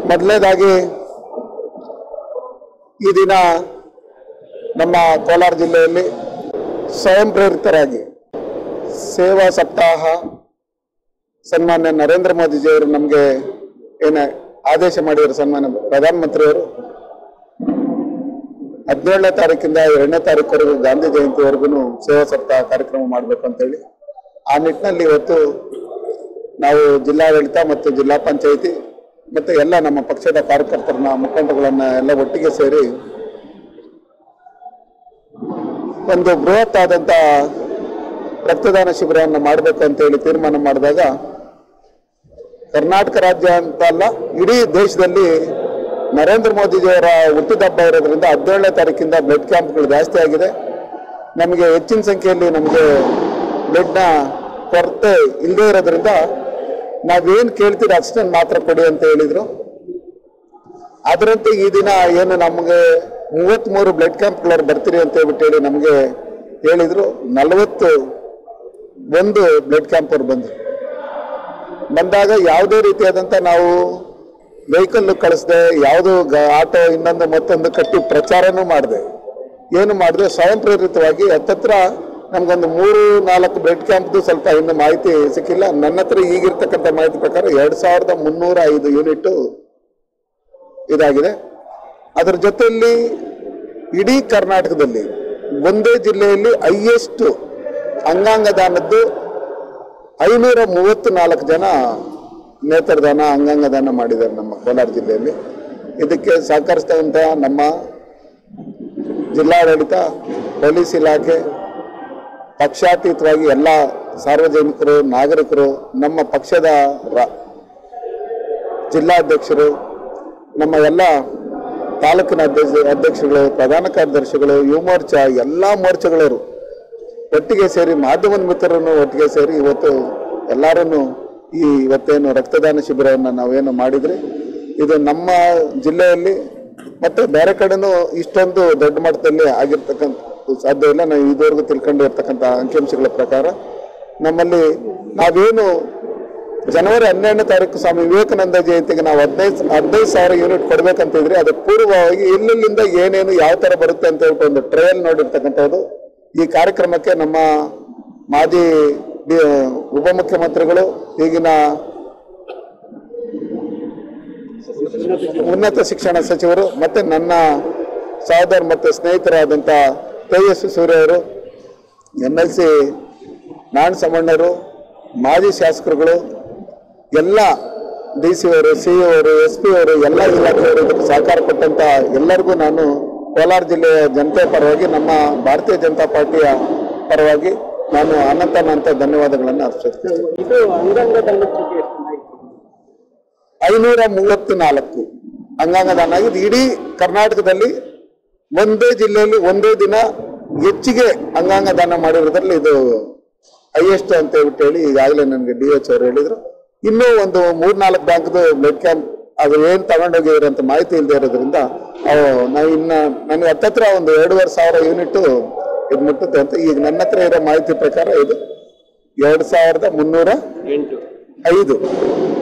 ಮೊದಲನೇದಾಗಿ ಈ ದಿನ ನಮ್ಮ ಕೋಲಾರ ಜಿಲ್ಲೆಯಲ್ಲಿ ಸ್ವಯಂ ಪ್ರೇರಿತರಾಗಿ ಸೇವಾ ಸಪ್ತಾಹ ಸನ್ಮಾನ್ಯ ನರೇಂದ್ರ ಮೋದಿಜಿಯವರು ನಮಗೆ ಏನ ಆದೇಶ ಮಾಡಿದ್ರು ಸನ್ಮಾನ್ಯ ಪ್ರಧಾನಮಂತ್ರಿಯವರು ಹದಿನೇಳನೇ ತಾರೀಕಿಂದ ಎರಡನೇ ತಾರೀಕುವರೆಗೂ ಗಾಂಧಿ ಜಯಂತಿವರೆಗೂ ಸೇವಾ ಸಪ್ತಾಹ ಕಾರ್ಯಕ್ರಮ ಮಾಡಬೇಕು ಅಂತೇಳಿ ಆ ನಿಟ್ಟಿನಲ್ಲಿ ಇವತ್ತು ನಾವು ಜಿಲ್ಲಾಡಳಿತ ಮತ್ತು ಜಿಲ್ಲಾ ಪಂಚಾಯಿತಿ ಮತ್ತು ಎಲ್ಲ ನಮ್ಮ ಪಕ್ಷದ ಕಾರ್ಯಕರ್ತರನ್ನ ಮುಖಂಡಗಳನ್ನ ಎಲ್ಲ ಒಟ್ಟಿಗೆ ಸೇರಿ ಒಂದು ಬೃಹತ್ ಆದಂತ ರಕ್ತದಾನ ಶಿಬಿರವನ್ನು ಮಾಡಬೇಕು ಅಂತ ಹೇಳಿ ತೀರ್ಮಾನ ಮಾಡಿದಾಗ ಕರ್ನಾಟಕ ರಾಜ್ಯ ಅಂತ ಅಲ್ಲ ಇಡೀ ದೇಶದಲ್ಲಿ ನರೇಂದ್ರ ಮೋದಿಜಿಯವರ ಹುಟ್ಟಿದಬ್ಬ ಇರೋದ್ರಿಂದ ಹದಿನೇಳನೇ ತಾರೀಕಿಂದ ಬ್ಲಡ್ ಕ್ಯಾಂಪ್ಗಳು ಜಾಸ್ತಿ ಆಗಿದೆ ನಮಗೆ ಹೆಚ್ಚಿನ ಸಂಖ್ಯೆಯಲ್ಲಿ ನಮಗೆ ಬ್ಲಡ್ನ ಕೊರತೆ ಇಲ್ಲದೆ ಇರೋದ್ರಿಂದ ನಾವೇನು ಕೇಳ್ತೀರಿ ಅಷ್ಟನ್ನು ಮಾತ್ರ ಕೊಡಿ ಅಂತ ಹೇಳಿದ್ರು ಅದರಂತೆ ಈ ದಿನ ಏನು ನಮಗೆ ಮೂವತ್ತ್ಮೂರು ಬ್ಲಡ್ ಕ್ಯಾಂಪ್ಗಳವ್ರು ಬರ್ತೀರಿ ಅಂತ ಹೇಳ್ಬಿಟ್ಟು ಹೇಳಿ ನಮಗೆ ಹೇಳಿದ್ರು ನಲವತ್ತು ಒಂದು ಬ್ಲಡ್ ಕ್ಯಾಂಪ್ ಅವ್ರು ಬಂದರು ಬಂದಾಗ ಯಾವುದೇ ರೀತಿಯಾದಂಥ ನಾವು ವೆಹಿಕಲ್ ಕಳಿಸ್ದೆ ಯಾವುದು ಆಟೋ ಇನ್ನೊಂದು ಮತ್ತೊಂದು ಕಟ್ಟಿ ಪ್ರಚಾರನೂ ಮಾಡಿದೆ ಏನು ಮಾಡಿದೆ ಸ್ವಯಂ ಪ್ರೇರಿತವಾಗಿ ಹತ್ತತ್ರ ನಮ್ಗೊಂದು ಮೂರು ನಾಲ್ಕು ಬ್ಲಡ್ ಕ್ಯಾಂಪ್ದು ಸ್ವಲ್ಪ ಇನ್ನು ಮಾಹಿತಿ ಸಿಕ್ಕಿಲ್ಲ ನನ್ನ ಹತ್ರ ಈಗಿರ್ತಕ್ಕಂಥ ಮಾಹಿತಿ ಪ್ರಕಾರ ಎರಡು ಸಾವಿರದ ಮುನ್ನೂರ ಐದು ಯೂನಿಟ್ಟು ಇದಾಗಿದೆ ಅದರ ಜೊತೆಯಲ್ಲಿ ಇಡೀ ಕರ್ನಾಟಕದಲ್ಲಿ ಒಂದೇ ಜಿಲ್ಲೆಯಲ್ಲಿ ಹೈಯೆಸ್ಟ್ ಅಂಗಾಂಗ ದಾನದ್ದು ಐನೂರ ಮೂವತ್ತು ನಾಲ್ಕು ಜನ ನೇತ್ರದಾನ ಅಂಗಾಂಗ ದಾನ ಮಾಡಿದ್ದಾರೆ ನಮ್ಮ ಕೋಲಾರ ಜಿಲ್ಲೆಯಲ್ಲಿ ಇದಕ್ಕೆ ಸಹಕರಿಸಿದಂಥ ನಮ್ಮ ಜಿಲ್ಲಾಡಳಿತ ಪೊಲೀಸ್ ಇಲಾಖೆ ಪಕ್ಷಾತೀತವಾಗಿ ಎಲ್ಲ ಸಾರ್ವಜನಿಕರು ನಾಗರಿಕರು ನಮ್ಮ ಪಕ್ಷದ ರಾ- ಜಿಲ್ಲಾಧ್ಯಕ್ಷರು ನಮ್ಮ ಎಲ್ಲ ತಾಲೂಕಿನ ಅಧ್ಯಕ್ಷ ಅಧ್ಯಕ್ಷಗಳು ಪ್ರಧಾನ ಕಾರ್ಯದರ್ಶಿಗಳು ಯುವ ಮೋರ್ಚಾ ಎಲ್ಲ ಮೋರ್ಚಾಗಳವರು ಒಟ್ಟಿಗೆ ಸೇರಿ ಮಾಧ್ಯಮದ ಮಿತ್ರರನ್ನು ಒಟ್ಟಿಗೆ ಸೇರಿ ಇವತ್ತು ಎಲ್ಲರೂ ಈ ಇವತ್ತೇನು ರಕ್ತದಾನ ಶಿಬಿರವನ್ನು ನಾವೇನು ಮಾಡಿದ್ರಿ ಇದು ನಮ್ಮ ಜಿಲ್ಲೆಯಲ್ಲಿ ಮತ್ತೆ ಬೇರೆ ಕಡೆನೂ ಇಷ್ಟೊಂದು ದೊಡ್ಡ ಮಟ್ಟದಲ್ಲಿ ಆಗಿರ್ತಕ್ಕಂಥ ಸಾಧ್ಯ ಇಲ್ಲ ನಾವು ಇದುವರೆಗೂ ತಿಳ್ಕೊಂಡಿರ್ತಕ್ಕಂಥ ಅಂಕಿಅಂಶಗಳ ಪ್ರಕಾರ ನಮ್ಮಲ್ಲಿ ನಾವೇನು ಜನವರಿ ಹನ್ನೆರಡನೇ ತಾರೀಕು ಸ್ವಾಮಿ ವಿವೇಕಾನಂದ ಜಯಂತಿಗೆ ನಾವು ಹದಿನೈದು ಹದಿನೈದು ಸಾವಿರ ಯೂನಿಟ್ ಕೊಡ್ಬೇಕಂತಿದ್ರೆ ಅದಕ್ಕೆ ಪೂರ್ವವಾಗಿ ಎಲ್ಲೆಲ್ಲಿಂದ ಏನೇನು ಯಾವ ತರ ಬರುತ್ತೆ ಅಂತ ಹೇಳ್ಬಿಟ್ಟು ಒಂದು ಟ್ರಯಲ್ ನೋಡಿರ್ತಕ್ಕಂಥದ್ದು ಈ ಕಾರ್ಯಕ್ರಮಕ್ಕೆ ನಮ್ಮ ಮಾಜಿ ಡಿ- ಉಪಮುಖ್ಯಮಂತ್ರಿಗಳು ಈಗಿನ ಉನ್ನತ ಶಿಕ್ಷಣ ಸಚಿವರು ಮತ್ತೆ ನನ್ನ ಸಹೋದರ ಮತ್ತು ಸ್ನೇಹಿತರಾದಂಥ ತೇಜಸ್ವಿ ಸೂರ್ಯ ಅವರು ಎಮ್ ಎಲ್ ಸಿ ನಾರಾಯಣ ಸಮಣ್ಣರು ಮಾಜಿ ಶಾಸಕರುಗಳು ಎಲ್ಲ ಡಿ ಸಿ ಅವರು ಸಿ ಅವರು ಎಸ್ ಪಿ ಅವರು ಎಲ್ಲ ಇಲಾಖೆಯವರು ಇದಕ್ಕೆ ಸಹಕಾರ ಕೊಟ್ಟಂತ ಎಲ್ಲರಿಗೂ ನಾನು ಕೋಲಾರ ಜಿಲ್ಲೆಯ ಜನತೆ ಪರವಾಗಿ ನಮ್ಮ ಭಾರತೀಯ ಜನತಾ ಪಾರ್ಟಿಯ ಪರವಾಗಿ ನಾನು ಅನಂತ ಅನಂತ ಧನ್ಯವಾದಗಳನ್ನು ಅರ್ಪಿಸುತ್ತೇನೆ ಇದು ಅಂಗಾಂಗ ದಾನ ಚೀಟಿ ಎಷ್ಟು ಮಾಹಿತಿ ಐನೂರ ಮೂವತ್ತು ನಾಲ್ಕು ಅಂಗಾಂಗ ದಾನ ಆಗಿದ್ದು ಇಡೀ ಕರ್ನಾಟಕದಲ್ಲಿ ಒಂದೇ ಜಿಲ್ಲೆಯಲ್ಲಿ ಒಂದೇ ದಿನ ಹೆಚ್ಚಿಗೆ ಅಂಗಾಂಗ ದಾನ ಮಾಡಿರೋದ್ರಲ್ಲಿ ಇದು ಹೈಯೆಸ್ಟ್ ಅಂತ ಹೇಳ್ಬಿಟ್ಟು ಹೇಳಿ ಈಗಾಗಲೇ ನನಗೆ ಡಿ ಎಚ್ ಅವರು ಹೇಳಿದ್ರು ಇನ್ನೂ ಒಂದು ಮೂರ್ನಾಲ್ಕು ಬ್ಯಾಂಕ್ದು ಬ್ಲಡ್ ಕ್ಯಾಂಪ್ ಅದು ಏನು ತಗೊಂಡೋಗಿದ್ರು ಅಂತ ಮಾಹಿತಿ ಇಲ್ಲದೆ ಇರೋದ್ರಿಂದ ಅವು ನಾವು ಇನ್ನ ನನಗೆ ಹತ್ತತ್ರ ಒಂದು ಎರಡೂವರೆ ಸಾವಿರ ಯೂನಿಟ್ ಇದು ಮುಟ್ಟುತ್ತೆ ಅಂತ ಈಗ ನನ್ನ ಹತ್ರ ಇರೋ ಮಾಹಿತಿ ಪ್ರಕಾರ ಇದು ಎರಡು ಸಾವಿರದ ಮುನ್ನೂರ ಎಂಟು ಐದು